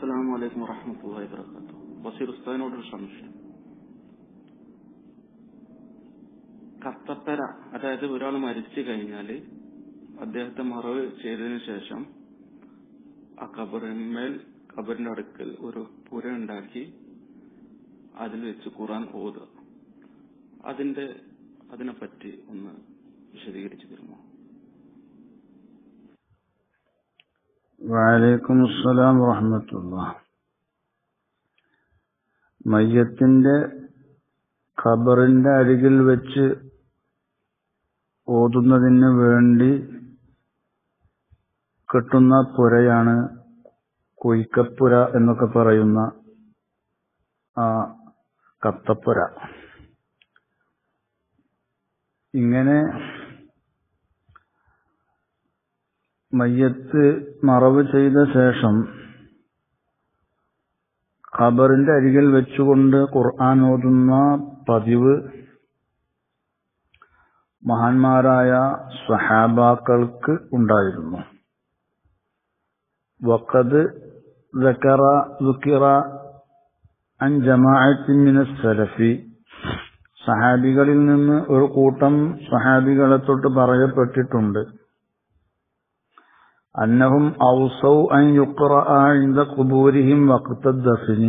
അസ്സലാമു അലൈക്കും വറഹ്മത്തുള്ളാഹി വബറകാതുഹു ബഷീർ ഉസ്താദിനോടൊരു സംശയം കത്തപ്പര അതായത് ഒരാൾ മരിച്ചു കഴിഞ്ഞാൽ അദ്ദേഹത്തെ മറവ് ചെയ്തതിനു ശേഷം ആ കബറിന്മേൽ കബറിന്റെ അടുക്കൽ ഒരു പുര ഉണ്ടാക്കി അതിൽ വെച്ച് ഖുറാൻ ഓതുക അതിന്റെ അതിനെപ്പറ്റി ഒന്ന് വിശദീകരിച്ചു തരുമോ വലൈക്കും അസ്സലാം വറഹമത്തുള്ള മയ്യത്തിന്റെ ഖബറിന്റെ അരികിൽ വെച്ച് ഓതുന്നതിന് വേണ്ടി കെട്ടുന്ന പുരയാണ് കൊയ്ക്കപ്പുര എന്നൊക്കെ പറയുന്ന ആ കത്തപ്പുര ഇങ്ങനെ മയ്യത്ത് മറവ് ചെയ്ത ശേഷം ഖബറിന്റെ അരികിൽ വെച്ചുകൊണ്ട് ഖുർആൻ ഓതുന്ന പതിവ് മഹാന്മാരായ സഹാബാക്കൾക്ക് ഉണ്ടായിരുന്നു വഖദ് ذكر ذكر عن جماعة من السلف സഹാബികളിൽ നിന്ന് ഒരു കൂട്ടം സഹാബികളെ തൊട്ട് പറയപ്പെട്ടിട്ടുണ്ട് അന്നഹും ഔസൗ അൻ യുഖ്റഅ ഇൻദ ഖുബൂരിഹിം വഖ്ത ദഫ്നി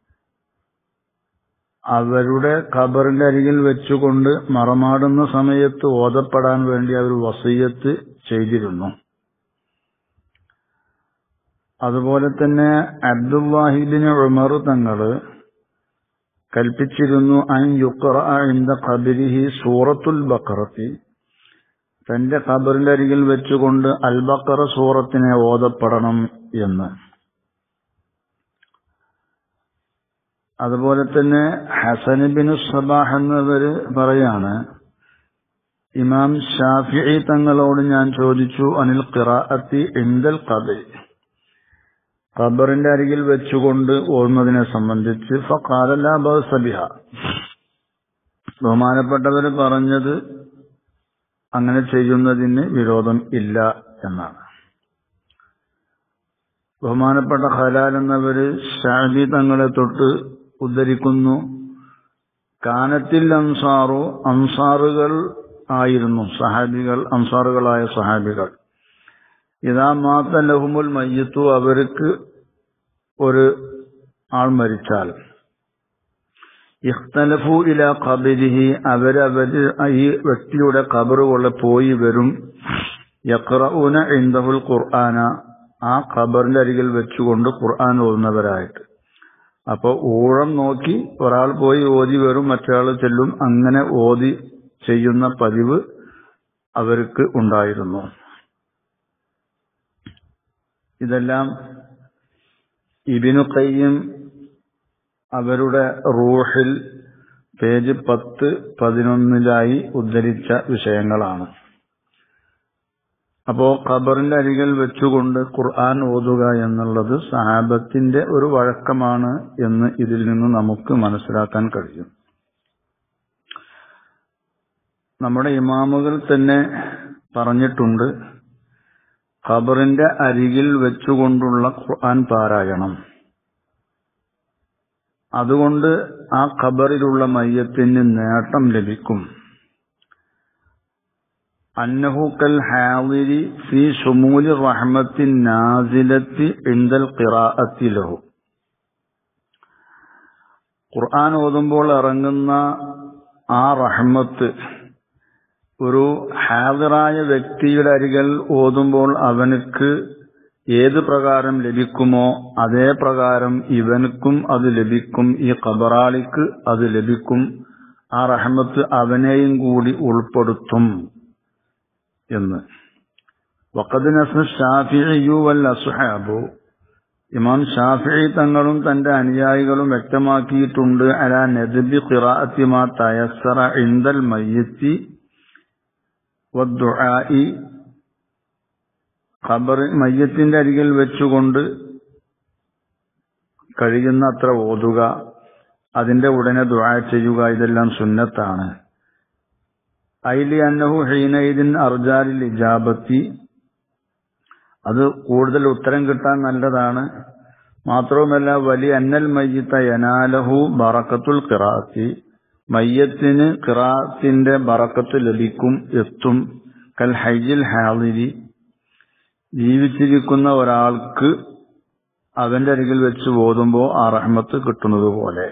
അവരുടെ ഖബറിന്റെ അരികിൽ വെച്ചുകൊണ്ട് മറമാടുന്ന സമയത്ത് ഓതപ്പെടാൻ വേണ്ടി അവർ വസീയത്ത് ചെയ്തിരുന്നു അതുപോലെ തന്നെ അബ്ദുല്ലാഹിബിന് ഉമർ തങ്ങള് കൽപ്പിച്ചിരുന്നു അൻ യുഖ്റഅ ഇൻദ ഖബരിഹി സൂറത്തുൽ ബഖറത്തി തന്റെ ഖബറിന്റെ അരികിൽ വെച്ചുകൊണ്ട് അൽബക്കറ സൂറത്തിനെ ഓതപ്പെടണം എന്ന് അതുപോലെ തന്നെ ഹസൻ ബിൻ സബാഹ് എന്നവര് പറയാണ് ഇമാം ഷാഫിഇ തങ്ങളോട് ഞാൻ ചോദിച്ചു അനിൽ ഖിറാഅത്തി ഇന്ദൽ ഖബരി ഖബറിന്റെ അരികിൽ വെച്ചുകൊണ്ട് ഓടുന്നതിനെ സംബന്ധിച്ച് ഫഖാല ബിഹ ബഹുമാനപ്പെട്ടവര് പറഞ്ഞത് അങ്ങനെ ചെയ്യുന്നതിന് വിരോധം ഇല്ല എന്നാണ് ബഹുമാനപ്പെട്ട ഖലാൽ എന്നവര് ഷാബി തങ്ങളെ തൊട്ട് ഉദ്ധരിക്കുന്നു കാനത്തിൽ അൻസാറു അൻസാറുകൾ ആയിരുന്നു സഹാബികൾ അൻസാറുകളായ സഹാബികൾ ഇതാ മാത്ത ലഹുമുൽ മയ്യത്തു അവർക്ക് ഒരു ആൾ മരിച്ചാൽ ഇഖ്തലഫു ഇല ഖബരിഹി അവരവര് ഈ വ്യക്തിയുടെ ഖബറുകളെ പോയി വരും യഖ്റഊന ഇൻദഹുൽ ഖുർആന ആ ഖബറിന്റെ അരികിൽ വെച്ചുകൊണ്ട് ഖുർആൻ ഓതുന്നവരായിട്ട് അപ്പൊ ഊഴം നോക്കി ഒരാൾ പോയി ഓതി വരും മറ്റൊരാൾ ചെല്ലും അങ്ങനെ ഓതി ചെയ്യുന്ന പതിവ് അവർക്ക് ഉണ്ടായിരുന്നു ഇതെല്ലാം ഇബിനു കയ്യും അവരുടെ റൂഹിൽ പേജ് പത്ത് പതിനൊന്നിലായി ഉദ്ധരിച്ച വിഷയങ്ങളാണ് അപ്പോ ഖബറിന്റെ അരികിൽ വെച്ചുകൊണ്ട് ഖുർആൻ ഓതുക എന്നുള്ളത് സഹാബത്തിന്റെ ഒരു വഴക്കമാണ് എന്ന് ഇതിൽ നിന്ന് നമുക്ക് മനസ്സിലാക്കാൻ കഴിയും നമ്മുടെ ഇമാമുകൾ തന്നെ പറഞ്ഞിട്ടുണ്ട് ഖബറിന്റെ അരികിൽ വെച്ചുകൊണ്ടുള്ള ഖുർആൻ പാരായണം അതുകൊണ്ട് ആ ഖബറിലുള്ള മയ്യത്തിന് നേട്ടം ലഭിക്കും അന്നഹുക്കൽ ഹാവിരി ഫി ഷുമൂലി റഹ്മത്തിൻ നാസിലത്തി ഇൻദൽ ഖിറാഅത്തി ലഹു ഖുർആൻ ഓതുമ്പോൾ ഇറങ്ങുന്ന ആ റഹ്മത്ത് ഒരു ഹാദിറായ വ്യക്തിയുടെ അരികൽ ഓതുമ്പോൾ അവനക്ക് ഏത് പ്രകാരം ലഭിക്കുമോ അതേ പ്രകാരം ഇവനുക്കും അത് ലഭിക്കും ഈ ഖബറാളിക്ക് അത് ലഭിക്കും ആ റഹ്മത്ത് അവനെയും കൂടി ഉൾപ്പെടുത്തും എന്ന് വഖദ് നസ്ന ഷാഫിഇയു വൽ അസ്ഹാബു ഇമാം ഷാഫിഇ തങ്ങളും തന്റെ അനുയായികളും വ്യക്തമാക്കിയിട്ടുണ്ട് അലാ നദ്ബി ഖിറാഅത്തി മാ തയസ്സറ ഇൻദൽ മയ്യിത്തി വദ്ദുആഇ ഖബർ മയ്യത്തിന്റെ അരികിൽ വെച്ചുകൊണ്ട് കഴിയുന്ന അത്ര ഓതുക അതിന്റെ ഉടനെ ദുആ ചെയ്യുക ഇതെല്ലാം സുന്നത്താണ് ഐലി അന്നഹു ഹീനൈദിൻ അർജാലിൽ ഇജാബത്തി അത് കൂടുതൽ ഉത്തരം കിട്ടാൻ നല്ലതാണ് മാത്രവുമല്ല വലിയ അന്നൽ മയ്യത്ത യനാലഹു ബറക്കത്തുൽ ഖിറാത്തി മയ്യത്തിന് ഖിറാത്തിന്റെ ബറക്കത്ത് ലഭിക്കും എത്തും കൽ ഹൈജിൽ ഹാദിരി ജീവിച്ചിരിക്കുന്ന ഒരാൾക്ക് അവന്റെ അരികിൽ വെച്ച് ഓതുമ്പോൾ ആ റഹ്മത്ത് കിട്ടുന്നത് പോലെ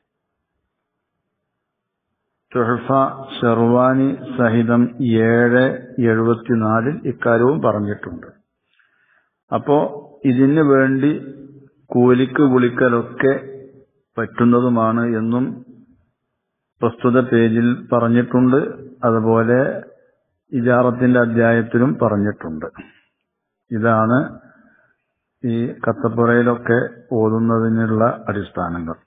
തുഹഫ ഷെർവാനി സഹിതം ഏഴ് എഴുപത്തിനാലിൽ ഇക്കാര്യവും പറഞ്ഞിട്ടുണ്ട് അപ്പോ ഇതിനു വേണ്ടി കൂലിക്ക് വിളിക്കലൊക്കെ പറ്റുന്നതുമാണ് എന്നും പ്രസ്തുത പേജിൽ പറഞ്ഞിട്ടുണ്ട് അതുപോലെ ഇജാറത്തിന്റെ അധ്യായത്തിലും പറഞ്ഞിട്ടുണ്ട് ഇതാണ് ഈ കത്തപ്പുറയിലൊക്കെ ഓതുന്നതിനുള്ള അടിസ്ഥാനങ്ങൾ